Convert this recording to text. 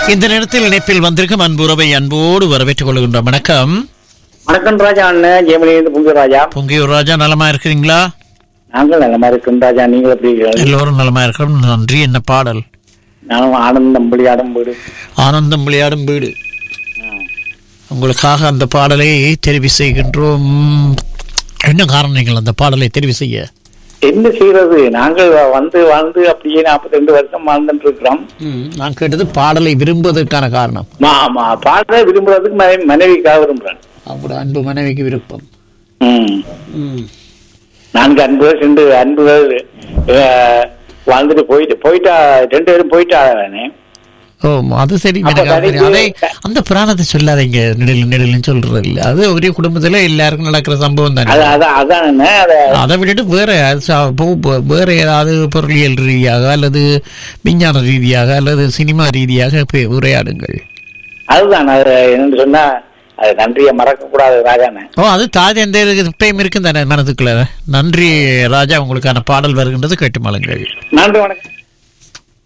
இந்த நேரத்தில் இணைப்பில் வந்திருக்கும் அன்புறவை அன்போடு வரவேற்றுக் கொள்கின்ற வணக்கம் வணக்கம் ராஜா அண்ணன் ஜெயமணியிலிருந்து புங்க ராஜா பொங்கியூர் ராஜா நலமா இருக்கிறீங்களா நாங்கள் நல்லமா இருக்கோம் ராஜா நீங்கள் எப்படி இருக்கீர்கள்? எல்லோரும் நலமா இருக்கிறோம் நன்றி என்ன பாடல் நானும் ஆனந்தம் விளையாடும் வீடு ஆனந்தம் விளையாடும் வீடு உங்களுக்காக அந்த பாடலை தெரிவு செய்கின்றோம் என்ன காரணம் நீங்கள் அந்த பாடலை தெரிவு செய்ய என்ன செய்யறது நாங்கள் வந்து வாழ்ந்து அப்படியே நாற்பத்தி ரெண்டு வருஷம் வாழ்ந்துட்டு இருக்கிறோம் நான் கேட்டது பாடலை விரும்புவதற்கான காரணம் மா- மா- பாட விரும்புறதுக்கு மனை- மனைவிக்காக விரும்புறேன் அப்படி அன்பு மனைவிக்கு விருப்பம் ம். நான்கு அன்புகள் ரெண்டு அன்புகள் அஹ், வாழ்ந்துட்டு போயிட்டு போயிட்டா ரெண்டு பேரும் போயிட்டா தானே ஓ அது சரி அப்ப எனக்கு அது கடைசி- அதை அந்த பிராணத்தை சொல்லாதீங்க நெடில் நெடில்னு சொல்றது இல்ல அது ஒரே குடும்பத்துல எல்லாருக்கும் நடக்கிற சம்பவம் தானே அது அதான் அதான் அதை அதை விட்டுட்டு வேற அது ச- போ- போ- வேற ஏதாவது பொருளியல் ரீதியாக அல்லது விஞ்ஞான ரீதியாக அல்லது சினிமா ரீதியாக பே- உரையாடுங்கள் அதுதான் அது என்னன்னு சொன்னா அது நன்றியை மறக்க கூடாது ராஜாண்ணே ஓ அது தாஜ் எந்த இப்பயும் இருக்கு தானே மனதுக்குள்ள நன்றி ராஜா உங்களுக்கான பாடல் வருகின்றது கேட்டு மலங்கள் நன்றி வணக்கம்